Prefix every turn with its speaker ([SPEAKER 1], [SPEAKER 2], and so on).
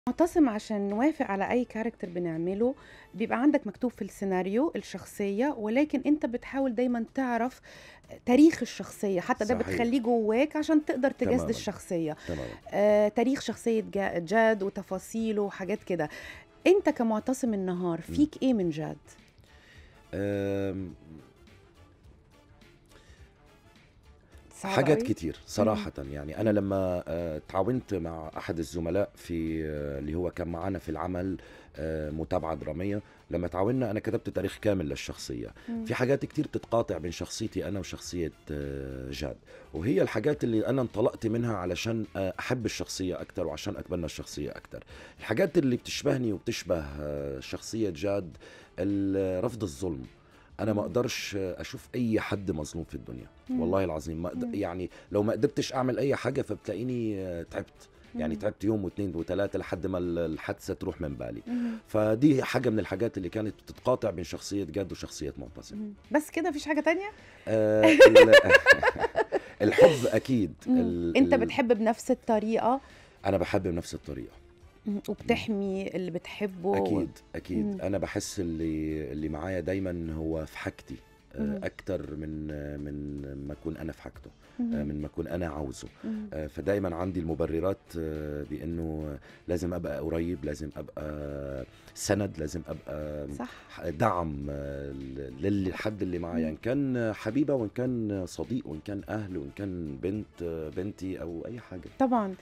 [SPEAKER 1] معتصم عشان نوافق على أي character بنعمله، بيبقى عندك مكتوب في السيناريو الشخصية، ولكن أنت بتحاول دايمًا تعرف تاريخ الشخصية، حتى ده
[SPEAKER 2] صحيح.
[SPEAKER 1] بتخلّيه جواك عشان تقدر تجسد
[SPEAKER 2] تمامًا.
[SPEAKER 1] الشخصية.
[SPEAKER 2] تمامًا.
[SPEAKER 1] آآ تاريخ شخصية جا جاد وتفاصيله وحاجات كده. أنت كمعتصم النهار
[SPEAKER 2] إمم.
[SPEAKER 1] فيك إيه من جاد؟
[SPEAKER 2] آمم
[SPEAKER 1] صعب
[SPEAKER 2] حاجات
[SPEAKER 1] أوي؟
[SPEAKER 2] كتير
[SPEAKER 1] إمم.
[SPEAKER 2] صراحةً، يعني أنا لمّا آآ اتعاونت مع أحد الزملاء في اللي هو كان معانا في العمل آآ متابعة درامية، لمّا اتعاوننا أنا كتبت تاريخ كامل للشخصية،
[SPEAKER 1] إمم.
[SPEAKER 2] في حاجات كتير بتتقاطع بين شخصيتي أنا وشخصية جاد، وهي الحاجات اللي أنا انطلقت منها علشان آآ أحب الشخصية أكتر وعشان أتبنى الشخصية أكتر. الحاجات اللي بتشبهني وبتشبه شخصية جاد ال رفض الظلم، أنا ما
[SPEAKER 1] إمم.
[SPEAKER 2] أقدرش أشوف أي حد مظلوم في الدنيا،
[SPEAKER 1] إمم.
[SPEAKER 2] والله العظيم ما أقد
[SPEAKER 1] إمم.
[SPEAKER 2] يعني لو ما قدرتش أعمل أي حاجة فبتلاقيني تعبت، يعني
[SPEAKER 1] إمم.
[SPEAKER 2] تعبت يوم و2 و3 لحد ما ال الحادثة تروح من بالي،
[SPEAKER 1] اهم.
[SPEAKER 2] فدي حاجة من الحاجات اللي كانت بتتقاطع بين شخصية جاد وشخصية معتصم.
[SPEAKER 1] اهم. بس كده ما فيش حاجة تانية؟
[SPEAKER 2] آآ ال الحب أكيد
[SPEAKER 1] إمم.
[SPEAKER 2] ال
[SPEAKER 1] أنت
[SPEAKER 2] ال
[SPEAKER 1] بتحب بنفس الطريقة
[SPEAKER 2] أنا باحب بنفس الطريقة.
[SPEAKER 1] اهم،
[SPEAKER 2] إمم.
[SPEAKER 1] وبتحمي اللي بتحبه و
[SPEAKER 2] أكيد، أكيد.
[SPEAKER 1] إمم.
[SPEAKER 2] أنا باحس اللي اللي معايا دايمًا هو في حاجتي آآ
[SPEAKER 1] اهم.
[SPEAKER 2] أكتر من من ما أكون أنا في حاجته، آآ
[SPEAKER 1] اهم.
[SPEAKER 2] من ما أكون أنا عاوزه.
[SPEAKER 1] اهم.
[SPEAKER 2] آآ فدايمًا عندي المبررات بإنه لازم أبقى قريب، لازم أبقى سند، لازم أبقى
[SPEAKER 1] صح.
[SPEAKER 2] ح دعم ل للحد اللي معايا، إن
[SPEAKER 1] إمم.
[SPEAKER 2] كان حبيبة وإن كان صديق وإن كان أهل وإن كان بنت بنتي أو أي حاجة.
[SPEAKER 1] طبعًا.